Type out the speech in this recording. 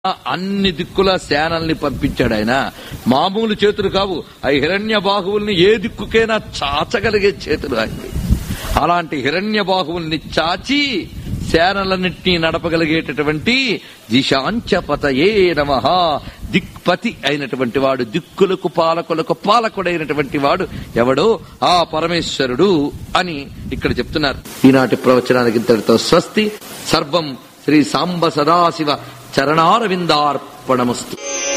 అన్ని దిక్కుల సేనల్ని పంపించాడు ఆయన మామూలు చేతులు కావు ఆ హిరణ్య బాహువుల్ని ఏ దిక్కుకైనా చాచగలిగే చేతులు ఆయనవి అలాంటి హిరణ్య బాహువుల్ని చాచి సేనలన్నింటినీ నడపగలిగేటటువంటి దిశాంచపతయే నమ దిక్పతి అయినటువంటి వాడు దిక్కులకు పాలకులకు పాలకుడైనటువంటి వాడు ఎవడో ఆ పరమేశ్వరుడు అని ఇక్కడ చెప్తున్నారు ఈనాటి ప్రవచనానికి ఇంతటితో స్వస్తి సర్వం శ్రీ సాంబ సదాశివ చరణారవిందార్పణమస్తు